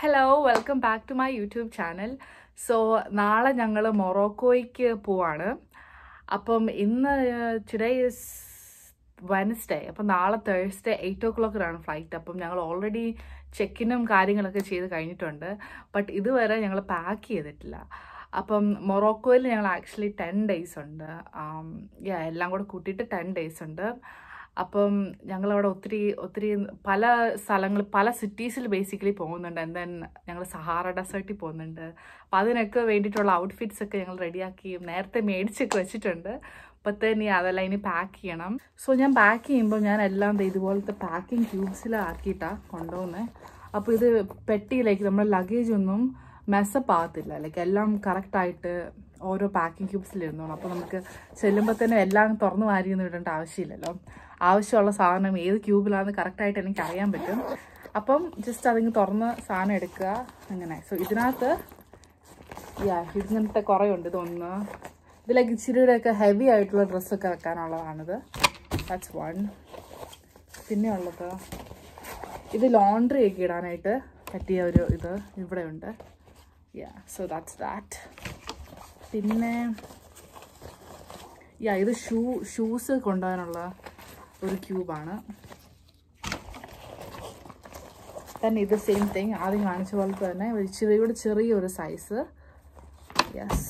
Hello welcome back to my YouTube channel so നാളെ ഞങ്ങൾ മൊറോക്കോയ്ക്ക് പോവാണ് അപ്പം ഇന്ന് ടുഡേ ഇസ് വെനസ്ഡേ അപ്പം നാളെ തേഴ്സ്ഡേ എയ്റ്റ് ഓ ക്ലോക്കിലാണ് ഫ്ലൈറ്റ് അപ്പം ഞങ്ങൾ ഓൾറെഡി ചെക്കിനും കാര്യങ്ങളൊക്കെ ചെയ്ത് കഴിഞ്ഞിട്ടുണ്ട് ബട്ട് ഇതുവരെ ഞങ്ങൾ പാക്ക് ചെയ്തിട്ടില്ല അപ്പം മൊറോക്കോയിൽ ഞങ്ങൾ ആക്ച്വലി ടെൻ ഡേയ്സ് ഉണ്ട് ആം, yeah, എല്ലാം കൂടെ കൂട്ടിയിട്ട് ടെൻ ഡേയ്സ് ഉണ്ട് അപ്പം ഞങ്ങളവിടെ ഒത്തിരി ഒത്തിരി പല സ്ഥലങ്ങൾ പല സിറ്റീസിൽ ബേസിക്കലി പോകുന്നുണ്ട് ആൻഡ് ദെൻ ഞങ്ങൾ സഹാറ ഡെസേർട്ടിൽ പോകുന്നുണ്ട് അപ്പം അതിനൊക്കെ വേണ്ടിയിട്ടുള്ള ഔട്ട്ഫിറ്റ്സ് ഒക്കെ ഞങ്ങൾ റെഡിയാക്കി നേരത്തെ മേടിച്ചൊക്കെ വെച്ചിട്ടുണ്ട് അപ്പം തന്നെ അതെല്ലാം ഇനി പാക്ക് ചെയ്യണം സോ ഞാൻ പാക്ക് ചെയ്യുമ്പോൾ ഞാൻ എല്ലാം ദേ ഇതുപോലത്തെ പാക്കിംഗ് ക്യൂബ്സിലാക്കിയിട്ടാണ് കൊണ്ടുപോകുന്നത് അപ്പോൾ ഇത് പെട്ടിയിലേക്ക് നമ്മുടെ ലഗേജ് ഒന്നും മെസ്സപ്പ് ആകത്തില്ല ലൈക്ക് എല്ലാം കറക്റ്റായിട്ട് ഓരോ പാക്കിംഗ് ക്യൂബ്സിലിരുന്നോളൂ അപ്പോൾ നമുക്ക് ചെല്ലുമ്പോൾ തന്നെ എല്ലാം തുറന്നു വാരിയൊന്നും ഇടേണ്ട ആവശ്യമില്ലല്ലോ ആവശ്യമുള്ള സാധനം ഏത് ക്യൂബിലാണെന്ന് കറക്റ്റായിട്ട് എനിക്ക് അറിയാൻ പറ്റും അപ്പം ജസ്റ്റ് അതിങ്ങ് തുറന്ന് സാധനം എടുക്കുക അങ്ങനെ സോ ഇതിനകത്ത് യാ ഇങ്ങനത്തെ കുറേ ഉണ്ട് ഇതൊന്ന് ഇതിലേക്ക് ഇച്ചിരിയുടെയൊക്കെ ഹെവി ആയിട്ടുള്ള ഡ്രസ്സൊക്കെ വെക്കാനുള്ളതാണിത് ദാറ്റ്സ് വൺ പിന്നെ ഉള്ളത് ഇത് ലോണ്ട്രി ഒക്കെ ഇടാനായിട്ട് പറ്റിയ ഒരു ഇത് ഇവിടെ ഉണ്ട് യാ സോ ദാറ്റ്സ് ദാറ്റ് പിന്നെ യാ ഇത് ഷൂ ഷൂസ് കൊണ്ടുപോകാനുള്ള ഒരു ക്യൂബാണ് തന്നെ ഇത് സെയിം തിങ് ആദ്യം കാണിച്ച പോലത്തെ തന്നെ ഒരു ഇച്ചിരി കൂടി ചെറിയൊരു സൈസ് യെസ്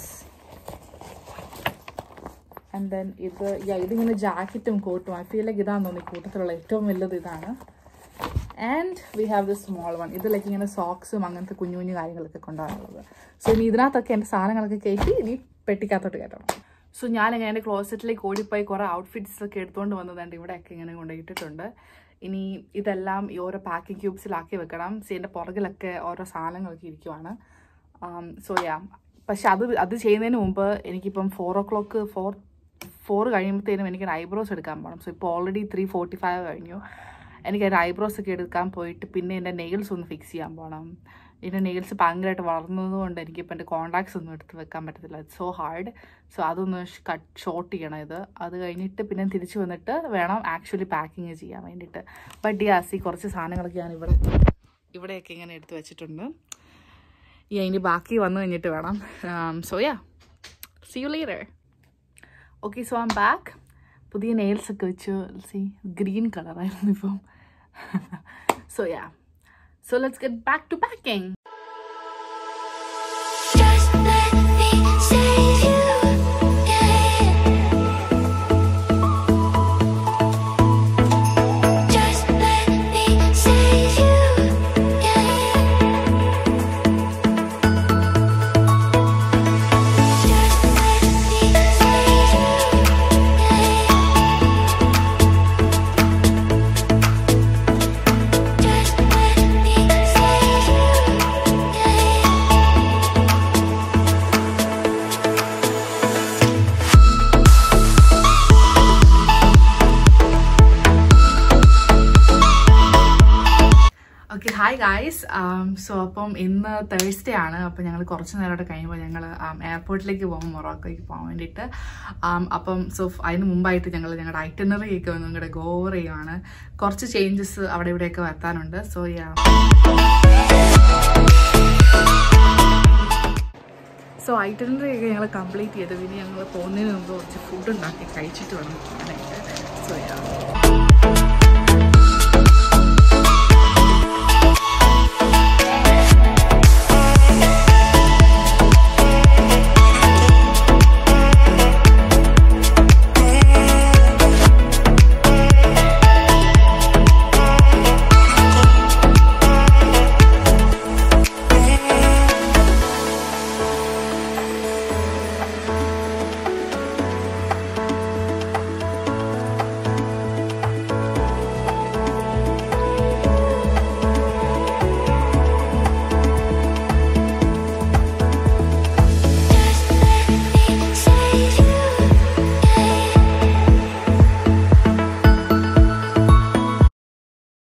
ആൻഡ് ദെൻ ഇത് യാ ഇതിങ്ങനെ ജാക്കറ്റും കോട്ടും ഐ ഫീൽ ലൈക്ക് ഇതാണെന്ന് തോന്നി കൂട്ടത്തിലുള്ള ഏറ്റവും വലുത് ഇതാണ് and we have the small one ഇതിലേക്ക് ഇങ്ങനെ സോക്സും അങ്ങനത്തെ കുഞ്ഞു കുഞ്ഞു കാര്യങ്ങളൊക്കെ കൊണ്ടുപോകാനുള്ളത് സോ ഇനി ഇതിനകത്തൊക്കെ എൻ്റെ സാധനങ്ങളൊക്കെ കയറ്റി ഇനി പെട്ടിക്കകത്തോട്ട് കയറ്റണം സോ ഞാനിങ്ങനെ എൻ്റെ ക്ലോസറ്റിലേക്ക് ഓടിപ്പോയി കുറേ ഔട്ട്ഫിറ്റ്സ് ഒക്കെ എടുത്തുകൊണ്ട് വന്നതുകൊണ്ട് ഇവിടെയൊക്കെ ഇങ്ങനെ കൊണ്ടുപോയിട്ടിട്ടുണ്ട് ഇനി ഇതെല്ലാം ഈ ഓരോ പാക്കിംഗ് ക്യൂബ്സിലാക്കി വെക്കണം സോ എൻ്റെ പുറകിലൊക്കെ ഓരോ സാധനങ്ങളൊക്കെ ഇരിക്കുവാണ് സോ യാ പക്ഷെ അത് അത് ചെയ്യുന്നതിന് മുമ്പ് എനിക്കിപ്പം four o'clock four four കഴിയുമ്പോഴത്തേനും എനിക്ക് ഐബ്രോസ് എടുക്കാൻ പോകണം സോ ഇപ്പോൾ ഓൾറെഡി ത്രീ ഫോർട്ടി ഫൈവ് കഴിഞ്ഞു എനിക്ക് അതിൻ്റെ ഐബ്രോസ് ഒക്കെ എടുക്കാൻ പോയിട്ട് പിന്നെ എൻ്റെ നെയിൽസ് ഒന്ന് ഫിക്സ് ചെയ്യാൻ പോകണം എൻ്റെ നെയിൽസ് ഭയങ്കരമായിട്ട് വളർന്നതുകൊണ്ട് എനിക്കിപ്പോൾ എൻ്റെ കോൺടാക്ട്സ് ഒന്നും എടുത്ത് വെക്കാൻ പറ്റത്തില്ല ഇറ്റ്സ് സോ ഹാർഡ് സോ അതൊന്ന് കട്ട് ഷോർട്ട് ചെയ്യണം ഇത് അത് കഴിഞ്ഞിട്ട് പിന്നെ തിരിച്ച് വന്നിട്ട് വേണം ആക്ച്വലി പാക്കിങ് ചെയ്യാൻ വേണ്ടിയിട്ട് ബട്ട് യാസി കുറച്ച് സാധനങ്ങളൊക്കെ ഞാൻ ഇവിടെ ഇവിടെയൊക്കെ ഇങ്ങനെ എടുത്ത് വെച്ചിട്ടുണ്ട് ഈ അതിൻ്റെ ബാക്കി വന്നു കഴിഞ്ഞിട്ട് വേണം so yeah see you later okay so I'm back പുതിയ നെയിൽസ് ഒക്കെ വെച്ച് സി ഗ്രീൻ കളറായിരുന്നു ഇപ്പം so yeah so let's get back to packing Just let me save you. Just let me save you. Just let me save you. Just let me save you. Okay hi guys so അപ്പം ഇന്ന് Thursday ആണ് അപ്പം ഞങ്ങൾ കുറച്ച് നേരമായിട്ട് കഴിയുമ്പോൾ ഞങ്ങൾ എയർപോർട്ടിലേക്ക് പോകും മൊറോക്കോയ്ക്ക് പോകാൻ വേണ്ടിയിട്ട് Um, അപ്പം സോ അതിന് മുമ്പായിട്ട് ഞങ്ങൾ ഞങ്ങളുടെ ഐറ്റനറി ഒക്കെ ഒന്ന് നിങ്ങളുടെ ഗോവർ ചെയ്യുവാണ് കുറച്ച് ചേഞ്ചസ് അവിടെ ഇവിടെയൊക്കെ വരുത്താനുണ്ട് സോ യാ സോ ഐറ്റനറി ഒക്കെ ഞങ്ങൾ കംപ്ലീറ്റ് ചെയ്തു ഇനി ഞങ്ങൾ പോകുന്നതിന് മുമ്പ് കുറച്ച് ഫുഡ് ഉണ്ടാക്കി കഴിച്ചിട്ട് വേണം പോകാനായിട്ട് സോ യാ